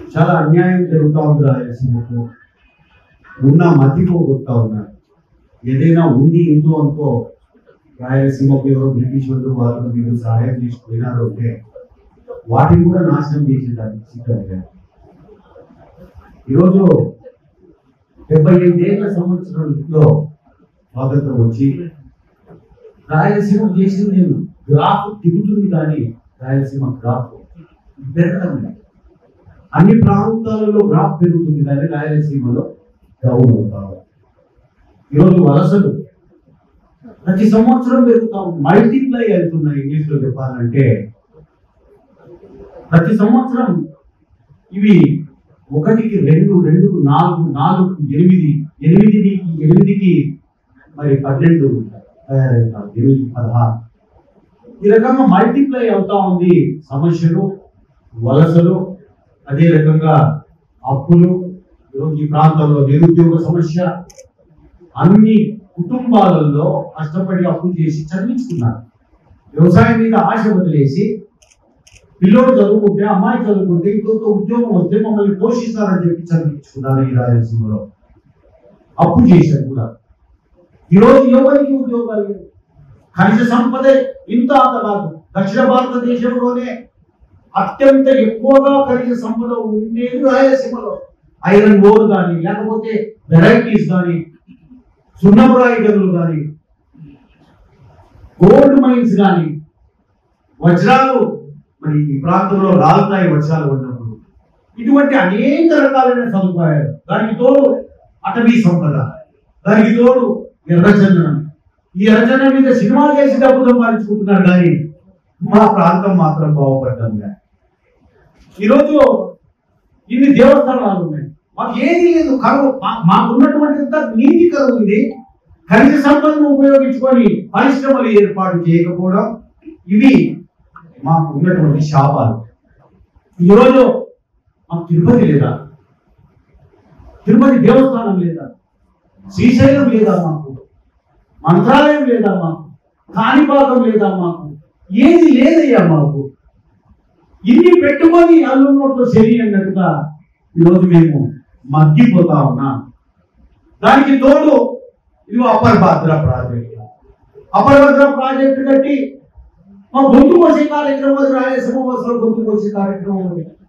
చాలా అన్యాయం జరుగుతూ ఉంది రాయలసీమకు ఉన్న మతి పోగొడతా ఉన్నారు ఏదైనా ఉంది ఇంతో అంతో రాయలసీమకు ఎవరో బ్రిటిష్ వాళ్ళు వాళ్ళు మీరు సహాయం తీసుకుపోయినారు అంటే వాటిని కూడా నాశనం చేసేదానికి సిద్ధమయ్యారు ఈరోజు డెబ్బై ఐదేళ్ల సంవత్సరంలో స్వాతంత్రం వచ్చి రాయలసీమ చేసింది నేను గ్రాఫ్ తిరుగుతుంది కానీ రాయలసీమ గ్రాఫ్ పెరగడం లేదు అన్ని ప్రాంతాలలో గ్రాఫ్ పెరుగుతుంది కానీ రాయలసీమలో డౌన్ అవుతా ఉంది. ఈరోజు వలసలు ప్రతి సంవత్సరం పెరుగుతా ఉంది మల్టిప్లై అవుతున్నాయి ఇంగ్లీష్ లో చెప్పాలంటే ప్రతి సంవత్సరం ఇవి ఒకటికి రెండు రెండుకు నాలుగు నాలుగు ఎనిమిది ఎనిమిదికి ఎనిమిదికి మరి పన్నెండు తయారవుతారు ఎనిమిది పదహారు ఈ రకంగా మల్టిప్లై అవుతా ఉంది సమస్యలు వలసలు అదే రకంగా అప్పులు ఈరోజు ఈ ప్రాంతంలో నిరుద్యోగ సమస్య అన్ని కుటుంబాలలో కష్టపడి అప్పు చేసి చదివించుకున్నారు వ్యవసాయం మీద ఆశ వదిలేసి పిల్లోడు చదువుకుంటే అమ్మాయి చదువుకుంటే ఇంకొక ఉద్యోగం వస్తే మమ్మల్ని పోషిస్తారని చెప్పి చదివించుకున్నారు ఈ రాయలసీమలో అప్పు చేశారు కూడా ఈరోజు ఎవరికి ఉద్యోగాలు లేవు ఖనిజ సంపద ఇంత అంత కాదు దక్షిణ భారతదేశంలోనే అత్యంత ఎక్కువగా ఖనిజ సంపద ఉండేది రాయలసీమలో ఐరన్ ఓర్ కానీ లేకపోతే వెరైటీస్ కానీ సున్నపురాయి గనులు కానీ గోల్డ్ మైన్స్ కానీ వజ్రాలు మరి ఈ ప్రాంతంలో రాలుతాయి వజ్రాలు ఉన్నప్పుడు ఇటువంటి అనేక రకాలైన సదుపాయాలు దానికి తోడు అటవీ సంపద దానికి తోడు ఎర్రచందనం ఈ ఎర్రచందనం మీద సినిమా చేసి డబ్బు సంపాదించుకుంటున్నారు కానీ మా ప్రాంతం మాత్రం బాగుపడ్డం కానీ ఈరోజు ఇన్ని దేవస్థానాలు ఉన్నాయి మాకు ఏది లేదు కరువు మా- మాకున్నటువంటి అంతా నీటి కరువు ఉంది ఖనిజ సంపదను ఉపయోగించుకొని పరిశ్రమలు ఏర్పాటు చేయకపోవడం ఇవి మాకు ఉన్నటువంటి శాపాలు ఈరోజు మాకు తిరుపతి లేదా తిరుపతి దేవస్థానం లేదా శ్రీశైలం లేదా మాకు మంత్రాలయం లేదా మాకు కాణిపాకం లేదా మాకు ఏది లేదయ్యా మాకు ఇన్ని పెట్టుకొని అల్లు నోట్లో శని అన్నట్టుగా ఈరోజు మేము మగ్గిపోతా ఉన్నాం దానికి తోడు ఇది upper Bhadra project upper Bhadra project కట్టి మా గొంతు కోసే కార్యక్రమం అది రాయలసీమ బస్సులో గొంతు కోసే కార్యక్రమం ఉంది